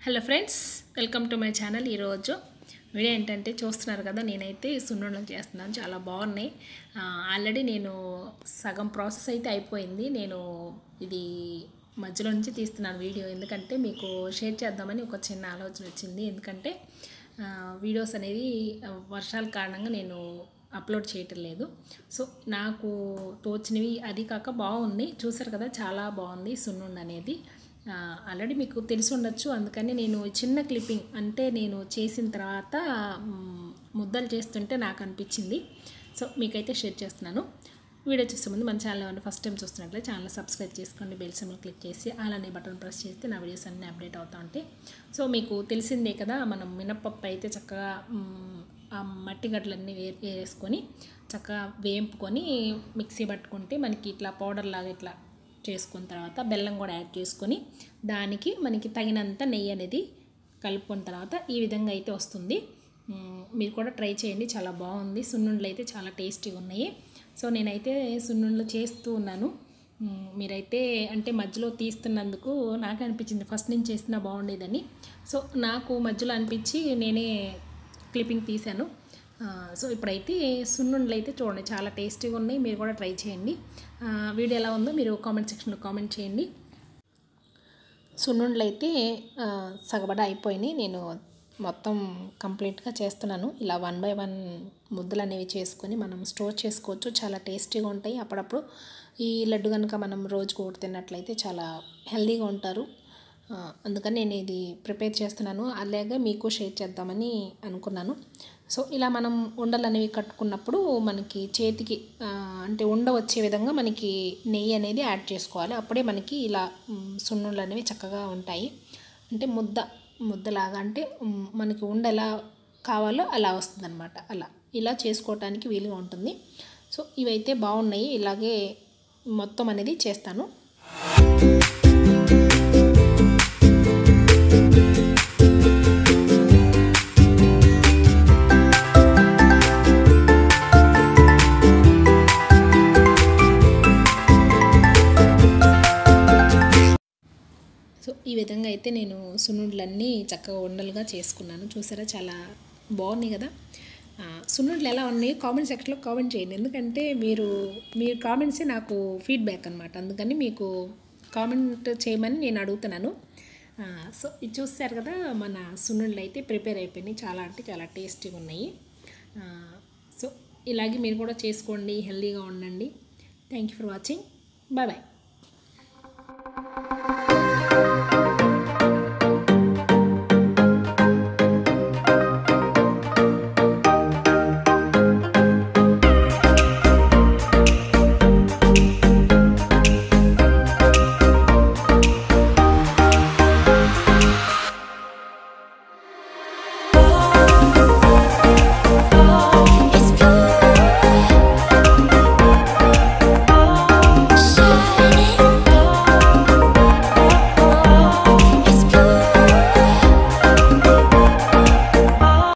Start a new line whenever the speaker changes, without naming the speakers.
hello friends welcome to my channel ఈరోజు video ఏంటంటే చూస్తున్నారు కదా నేనైతే సున్నుండలు చేస్తున్నాను చాలా బాగున్నాయి ఆ, ఆల్రెడీ నేను సగం ప్రాసెస్ అయితే అయిపోయింది నేను ఇది మధ్యలో నుంచి తీస్తున్నాను వీడియో ఎందుకంటే మీకు షేర్ చేద్దామని ఒక చిన్న ఆలోచన వచ్చింది ఎందుకంటే ఆ, వీడియోస్ అనేది ఆ, వర్షాల కారణంగా నేను అప్లోడ్ చేయటం లేదు సో నాకు తోచినవి అది కాక బాగుంది చూసారు కదా చాలా బాగుంది సున్నుండ అనేది ఆ, ఆల్రెడీ మీకు తెలిసి ఉండొచ్చు అందుకని నేను చిన్న క్లిప్పింగ్ అంటే నేను చేసిన తర్వాత మ్, ముద్దలు చేస్తుంటే నాకు అనిపించింది సో మీకైతే షేర్ చేస్తున్నాను వీడియో చూసే ముందు మన ఛానల్ ఏమైనా ఫస్ట్ టైం చూస్తున్నట్లే ఛానల్ సబ్స్క్రైబ్ చేసుకోండి బెల్ సింబల్ క్లిక్ చేసి అలానే బటన్ ప్రెస్ చేస్తే నా వీడియోస్ అన్నీ అప్డేట్ అవుతా ఉంటాయి సో మీకు తెలిసిందే కదా మనం మినప్పప్పు అయితే చక్కగా మ్, ఆ మట్టి గడ్డలన్నీ వే వేసుకొని చక్కగా వేంపుకొని మిక్సీ పట్టుకుంటే మనకి ఇట్లా పౌడర్ లాగా ఇట్లా చేసుకున్న తర్వాత బెల్లం కూడా యాడ్ చేసుకొని దానికి మనకి తగినంత నెయ్యి అనేది కలుపుకున్న తర్వాత ఈ విధంగా అయితే వస్తుంది మ్, మీరు కూడా ట్రై చేయండి చాలా బాగుంది సున్నుండలు అయితే చాలా టేస్టీగా ఉన్నాయి సో నేనైతే సున్నుండలు చేస్తూ ఉన్నాను మ్, మీరైతే అంటే మధ్యలో తీస్తున్నందుకు నాకు అనిపించింది ఫస్ట్ నుంచి చేసినా బాగుండేదని సో నాకు మధ్యలో అనిపించి నేనే క్లిప్పింగ్ తీశాను ఆ, సో ఇప్పుడైతే సున్నుండలు అయితే చూడండి చాలా టేస్టీగా ఉన్నాయి మీరు కూడా ట్రై చేయండి ఆ, వీడియో ఎలా ఉందో మీరు కామెంట్ సెక్షన్లో కామెంట్ చేయండి సున్నుండలు అయితే ఆ, సగబడ అయిపోయినాయి నేను మొత్తం కంప్లీట్గా చేస్తున్నాను ఇలా వన్ బై వన్ ముద్దలు అనేవి చేసుకొని మనం స్టోర్ చేసుకోవచ్చు చాలా టేస్టీగా ఉంటాయి అప్పుడప్పుడు ఈ లడ్డు కనుక మనం రోజుకు ఒకటి తిన్నట్లయితే చాలా హెల్తీగా ఉంటారు ఆ, అందుకని నేను ఇది ప్రిపేర్ చేస్తున్నాను అలాగే మీకు షేర్ చేద్దామని అనుకున్నాను సో ఇలా మనం ఉండలు అనేవి కట్టుకున్నప్పుడు మనకి చేతికి ఆ, అంటే ఉండ వచ్చే విధంగా మనకి నెయ్యి అనేది యాడ్ చేసుకోవాలి అప్పుడే మనకి ఇలా మ్, సున్నుండలు అనేవి చక్కగా ఉంటాయి అంటే ముద్ద ముద్దలాగా అంటే మ్, మనకి ఉండ ఎలా కావాలో అలా వస్తుంది అలా ఇలా చేసుకోవటానికి వీలుగా ఉంటుంది సో ఇవైతే బాగున్నాయి ఇలాగే మొత్తం అనేది చేస్తాను సో ఈ విధంగా అయితే నేను సున్నుండలన్నీ చక్కగా ఉండలుగా చేసుకున్నాను చూసారా చాలా బాగున్నాయి కదా ఆ, సున్నుండలు ఎలా ఉన్నాయి కామెంట్ సెక్షన్లో కామెంట్ చేయండి ఎందుకంటే మీరు మీరు కామెంట్సే నాకు ఫీడ్బ్యాక్ అనమాట అందుకని మీకు కామెంట్ చేయమని నేను అడుగుతున్నాను ఆ, సో ఇది చూస్తారు కదా మన సున్నుండలు అయితే ప్రిపేర్ అయిపోయినాయి చాలా అంటే చాలా టేస్టీగా ఉన్నాయి ఆ, సో ఇలాగే మీరు కూడా చేసుకోండి హెల్తీగా ఉండండి thank you for watching bye bye